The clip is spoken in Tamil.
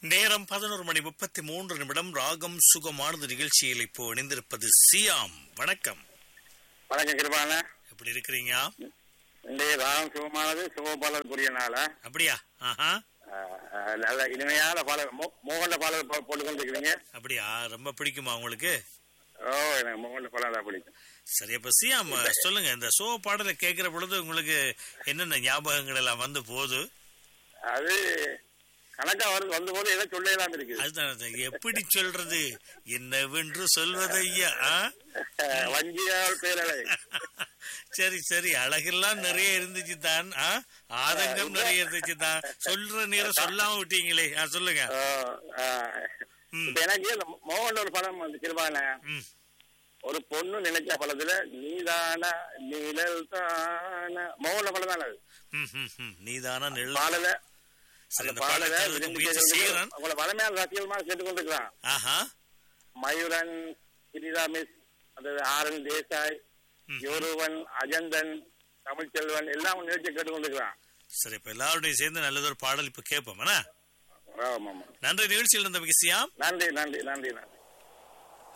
நேரம் பதினோரு மணி முப்பத்தி மூன்று நிமிடம் ராகம் சுகமானது நிகழ்ச்சியில் இப்போ இணைந்திருப்பது சியாம் வணக்கம் வணக்கம் கிருபான எப்படி இருக்கிறீங்க இன்றைய ராகம் சுகமானது சுகபாலர் புரிய நாள அப்படியா ஆஹா நல்ல இனிமையான பாடல் மோ- மோகன பாடல் போ- போட்டுக் கொண்டிருக்கிறீங்க அப்படியா ரொம்ப பிடிக்குமா உங்களுக்கு ஓ எனக்கு மோகன பாடல் தான் பிடிக்கும் சரி அப்ப சியாம் சொல்லுங்க இந்த சோ பாடலை கேட்கிற பொழுது உங்களுக்கு என்னென்ன ஞாபகங்கள் எல்லாம் வந்து போகுது அது கணக்கா வருது வந்த போது ஏதோ சொல்லலாம் இருக்குது அதுதான் அது எப்படி சொல்றது என்னவென்று சொல்வதையா ஆ? வஞ்சியால் பேரலை சரி சரி அழகெல்லாம் நிறைய இருந்துச்சு தான் ஆ? ஆதங்கம் நிறைய இருந்துச்சு தான் சொல்ற நேரம் சொல்லாம விட்டீங்களே ஆ, சொல்லுங்க ஓ, ஆ. ம். இப்ப எனக்கு இந்த மோகன் ஒரு படம் வந்து கிருபான ம் ஒரு பொண்ணு நினைச்ச படத்துல நீதான நீழல் தான மோகன படம் தானே அது ம், ம், ம். நீதானா நெல் பாடல சரி, அந்த அந்த பாடல பாடலை கேட்கறதுக்கு விரும்பி முயற்சி கேட்கறதுக்கு செய்கிறேன். உங்களை வளமையான ரசிகமாக கேட்டுக்கொண்டிருக்கிறான் ஆஹா மயூரன் கிரிதா மிஸ் அது ஆரன் தேசாய் ம். யோருவன் அஜந்தன் தமிழ்ச்செல்வன் எல்லாம் நிகழ்ச்சி கேட்டுக்கொண்டிருக்கிறான் சரி இப்ப எல்லாரோடையும் சேர்ந்து நல்லதொரு பாடல் இப்ப கேட்போம் என்ன? ஆமாம் ஆமாம் நன்றி நிகழ்ச்சியில் இருந்த சியாம் நன்றி நன்றி நன்றி நன்றி